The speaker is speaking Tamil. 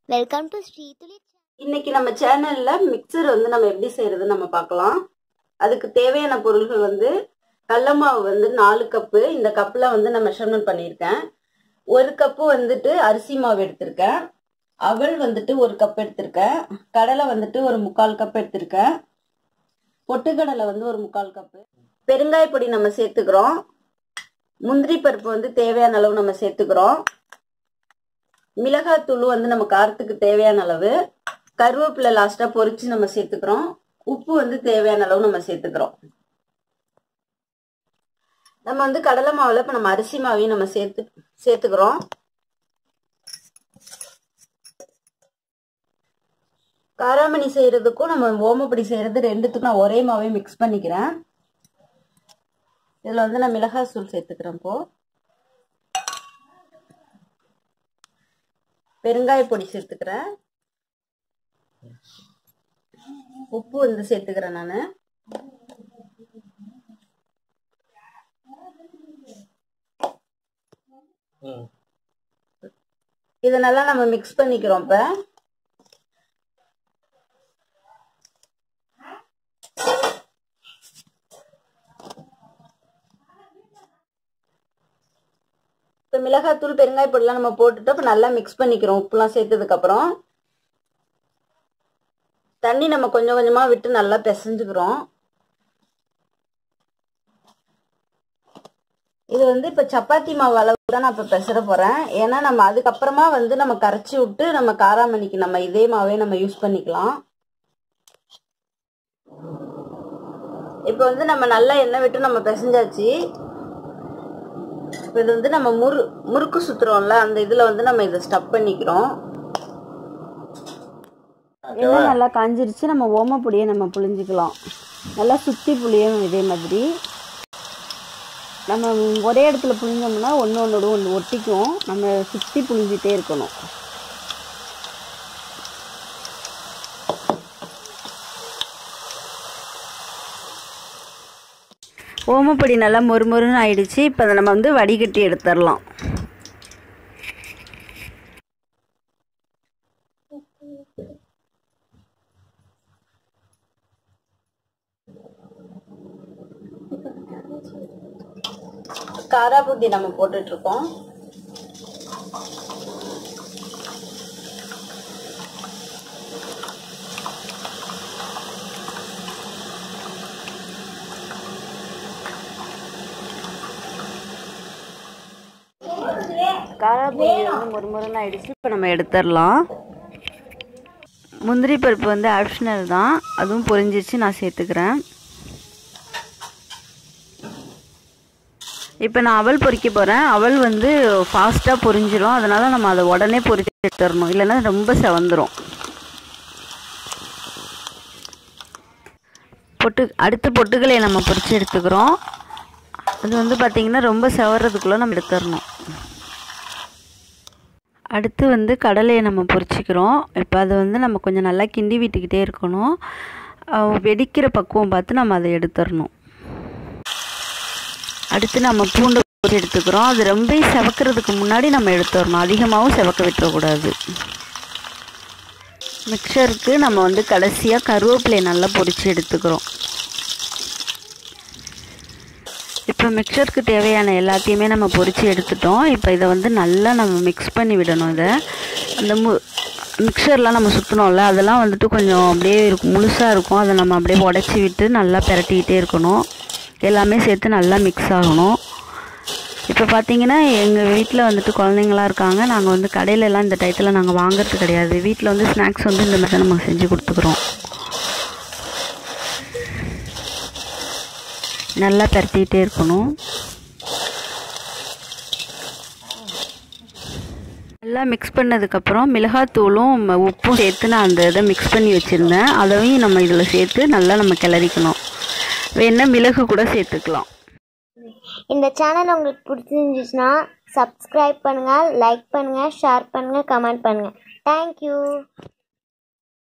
வெல்கம் டு ஸ்ரீதுலி இன்னைக்கு நம்ம சேனல்ல மிக்சர் வந்து நம்ம எப்படி செய்யறது நம்ம பார்க்கலாம் அதுக்கு தேவையான பொருள்கள் வந்து கடல மாவு வந்து நாலு கப்பு இந்த கப்பில் வந்து நான் மெஷர்மெண்ட் பண்ணியிருக்கேன் ஒரு கப்பு வந்துட்டு அரிசி மாவு எடுத்திருக்கேன் அவல் வந்துட்டு ஒரு கப் எடுத்திருக்கேன் கடலை வந்துட்டு ஒரு முக்கால் கப் எடுத்திருக்கேன் பொட்டுக்கடலை வந்து ஒரு முக்கால் கப்பு பெருங்காய பொடி நம்ம சேர்த்துக்கிறோம் முந்திரி பருப்பு வந்து தேவையான அளவு நம்ம சேர்த்துக்கிறோம் மிளகாத்தூள் வந்து நம்ம காரத்துக்கு தேவையான அளவு கருவேப்பிலை லாஸ்ட்டாக பொரிச்சு நம்ம சேர்த்துக்கிறோம் உப்பு வந்து தேவையான அளவு நம்ம சேர்த்துக்கிறோம் நம்ம வந்து கடலை மாவில் இப்போ நம்ம அரிசி மாவையும் நம்ம சேர்த்து சேர்த்துக்கிறோம் காராமணி செய்யறதுக்கும் நம்ம ஓமப்பொடி செய்யறது ரெண்டுத்துக்கும் நான் ஒரே மாவே மிக்ஸ் பண்ணிக்கிறேன் இதில் வந்து நான் மிளகாய் தூள் சேர்த்துக்கிறேன் இப்போ பெருங்காய பொடி சேர்த்துக்கிறேன் உப்பு வந்து சேர்த்துக்கிறேன் நான் இதை நல்லா நம்ம மிக்ஸ் பண்ணிக்கிறோம் இப்போ இப்போ மிளகாத்தூள் பெருங்காய பொடிலாம் நம்ம போட்டுட்டு இப்போ நல்லா மிக்ஸ் பண்ணிக்கிறோம் உப்புலாம் சேர்த்ததுக்கப்புறம் தண்ணி நம்ம கொஞ்சம் கொஞ்சமாக விட்டு நல்லா பிசைஞ்சுக்கிறோம் இது வந்து இப்போ சப்பாத்தி மாவு அளவு தான் நான் இப்போ பெசற போகிறேன் ஏன்னா நம்ம அதுக்கப்புறமா வந்து நம்ம கரைச்சி விட்டு நம்ம காராமணிக்கு நம்ம இதே மாவே நம்ம யூஸ் பண்ணிக்கலாம் இப்போ வந்து நம்ம நல்லா எண்ணெய் விட்டு நம்ம பிசைஞ்சாச்சு இப்போ இது வந்து நம்ம முறு முறுக்கு சுத்துறோம்ல அந்த இதில் வந்து நம்ம இதை ஸ்டப் பண்ணிக்கிறோம் எண்ணெய் நல்லா காஞ்சிருச்சு நம்ம ஓமப்பொடியை நம்ம புழிஞ்சிக்கலாம் நல்லா சுற்றி புளியும் இதே மாதிரி நம்ம ஒரே இடத்துல புழிஞ்சோம்னா ஒன்று ஒன்றோட ஒன்று ஒட்டிக்கும் நம்ம சுற்றி புழிஞ்சிட்டே இருக்கணும் ஓமப்பொடி நல்லா மொறுமொறுன்னு ஆயிடுச்சு இப்போ அதை நம்ம வந்து வடிகட்டி எடுத்துடலாம் காராபூந்தி நம்ம போட்டுட்டு இருக்கோம் காராபூந்தி வந்து முறுமுறுன்னு ஆயிடுச்சு இப்போ நம்ம எடுத்துடலாம் முந்திரி பருப்பு வந்து ஆப்ஷனல் தான் அதுவும் பொரிஞ்சிச்சு நான் சேர்த்துக்கிறேன் இப்போ நான் அவல் பொரிக்க போகிறேன் அவல் வந்து ஃபாஸ்ட்டாக பொரிஞ்சிடும் அதனால் நம்ம அதை உடனே பொரிச்சு எடுத்துடணும் இல்லைன்னா ரொம்ப செவந்துடும் பொட்டு அடுத்த பொட்டுகளை நம்ம பொரிச்சு எடுத்துக்கிறோம் அது வந்து பார்த்திங்கன்னா ரொம்ப செவறதுக்குள்ளே நம்ம எடுத்துடணும் அடுத்து வந்து கடலையை நம்ம பொரிச்சிக்கிறோம் இப்போ அதை வந்து நம்ம கொஞ்சம் நல்லா கிண்டி விட்டுக்கிட்டே இருக்கணும் வெடிக்கிற பக்குவம் பார்த்து நம்ம அதை எடுத்துடணும் அடுத்து நம்ம பூண்டு போட்டு எடுத்துக்கிறோம் அது ரொம்ப செவக்கிறதுக்கு முன்னாடி நம்ம எடுத்துடணும் அதிகமாகவும் செவக்க விட்டுறக்கூடாது மிக்சருக்கு நம்ம வந்து கடைசியாக கருவேப்பிலையை நல்லா பொரித்து எடுத்துக்கிறோம் இப்போ மிக்சருக்கு தேவையான எல்லாத்தையுமே நம்ம பொரித்து எடுத்துட்டோம் இப்போ இதை வந்து நல்லா நம்ம மிக்ஸ் பண்ணி விடணும் இதை அந்த மு மிக்சர்லாம் நம்ம சுற்றினோம்ல அதெல்லாம் வந்துட்டு கொஞ்சம் அப்படியே இருக்கும் முழுசாக இருக்கும் அதை நம்ம அப்படியே உடச்சி விட்டு நல்லா பிரட்டிக்கிட்டே இருக்கணும் எல்லாமே சேர்த்து நல்லா மிக்ஸ் ஆகணும் இப்போ பார்த்தீங்கன்னா எங்கள் வீட்டில் வந்துட்டு குழந்தைங்களாம் இருக்காங்க நாங்கள் வந்து கடையிலலாம் இந்த டயத்தில் நாங்கள் வாங்குறது கிடையாது வீட்டில் வந்து ஸ்நாக்ஸ் வந்து இந்த மாதிரி நம்ம செஞ்சு கொடுத்துக்குறோம் நல்லா பரட்டிகிட்டே இருக்கணும் நல்லா மிக்ஸ் பண்ணதுக்கப்புறம் மிளகாத்தூளும் உப்பும் சேர்த்து நான் அந்த இதை மிக்ஸ் பண்ணி வச்சுருந்தேன் அதையும் நம்ம இதில் சேர்த்து நல்லா நம்ம கிளறிக்கணும் வேணால் மிளகு கூட சேர்த்துக்கலாம் இந்த சேனல் உங்களுக்கு பிடிச்சிருந்துச்சுன்னா சப்ஸ்கிரைப் பண்ணுங்கள் லைக் பண்ணுங்கள் ஷேர் பண்ணுங்கள் கமெண்ட் பண்ணுங்கள் தேங்க்யூ